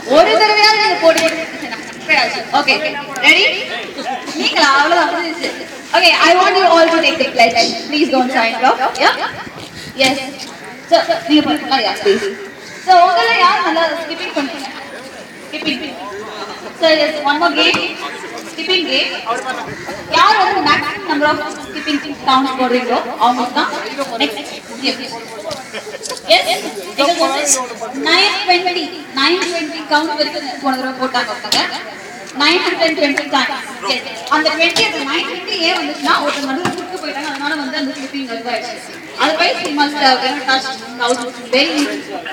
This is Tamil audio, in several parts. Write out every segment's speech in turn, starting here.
ஒரு தடவையாவது நீங்க போடுங்க ஓகே ரெடி நீங்களா அவ்வளவுதான் okay I want you all to take the plate please don't sign bro yeah yes so நீங்க பண்ணுங்க யா ப்ளீஸ் சோ உங்கள யார் நல்லா ஸ்கிப்பிங் பண்ணுங்க skipping so yes one more game skipping game யார் வந்து maximum number of skipping count போடுறீங்களோ அவங்க தான் நெக்ஸ்ட் எஸ் எங்களுக்கு வந்து nine twenty nine twenty count வரைக்கும் போன தடவை போட்டாங்க ஒருத்தங்க நைன் ஹண்ட்ரட் டுவெண்ட்டி டைம் அந்த டுவெண்ட்டி அந்த நைன் டுவெண்ட்டி ஏன் வந்துச்சுன்னா ஒருத்தர் நடுவில் கூட்டு போயிட்டாங்க அதனால வந்து அந்த ஸ்லிப்பிங் வருவாயிடுச்சு அது போய் three months touch out very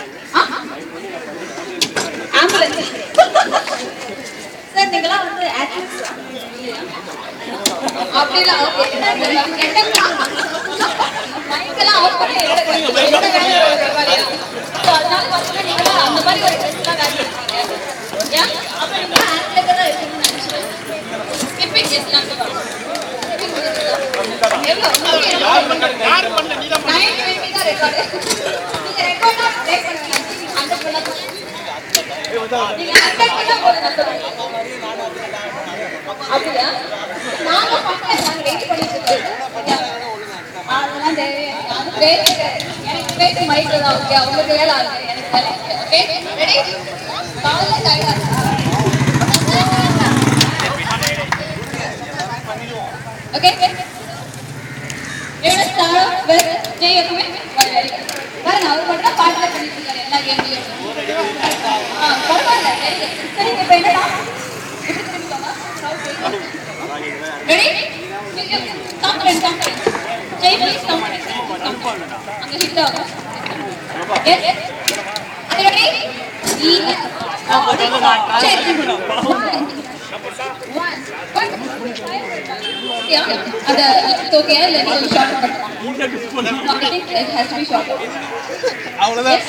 ambulance sir நீங்களாம் வந்து ஆக்டிவ்ஸ் அப்படிலாம் ஓகே மைக்கெல்லாம் ஆஃப் பண்ணி அதனால வந்து நீங்க அந்த மாதிரி ஒரு டெஸ்ட்லாம் வேலை பண்ணுவீங்க ஏன் அப்ப நீங்க ஆக்டிவ்ல தான் இருக்கணும்னு நினைச்சேன் ஸ்கிப்பிங் டெஸ்ட் யாரு பண்ண நீ தான் நைன் டுவெண்ட்டி தான் ரெக்கார்டு நீங்க ரெக்கார்ட் தான் ப்ளே பண்ணுவீங்க அந்த பண்ணலாம் நீங்க அட்டாக் பண்ணா போதும் அப்படியா நாங்க பண்ணல நாங்க வெயிட் பண்ணிட்டு இருக்கோம் அதெல்லாம் தேவையே அது பேசு எனக்கு பேசு மைக்ல தான் ஓகே உங்களுக்கு வேலை ஆகுது எனக்கு வேலை ஓகே ரெடி காலைல டயர்டா ஓகே இவனை ஸ்டார்ட் வித் ஜெய் எப்பவுமே வெரி குட் பாருங்க அவர் மட்டும் தான் பாட்டுல பண்ணிட்டு இருக்காரு எல்லா கேம்லயும் ஆ பரவாயில்ல very good. சரி இப்போ என்னடா இப்படி திரும்பிக்கோங்க ரெடி காம்பரன் காம்பரன் ஜெய் ப்ளீஸ் காம்பரன் அங்க ஹிட் ஆகும் எஸ் ரெடி ஈ சரி ஒன் ஒன் யா அத ஓகே இல்ல நீங்க ஷார்ட் பண்ணுங்க I think it has to be short. அவ்வளவுதான்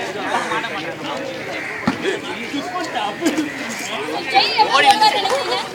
Yes. ஜெய் எப்போ நினைச்சீங்க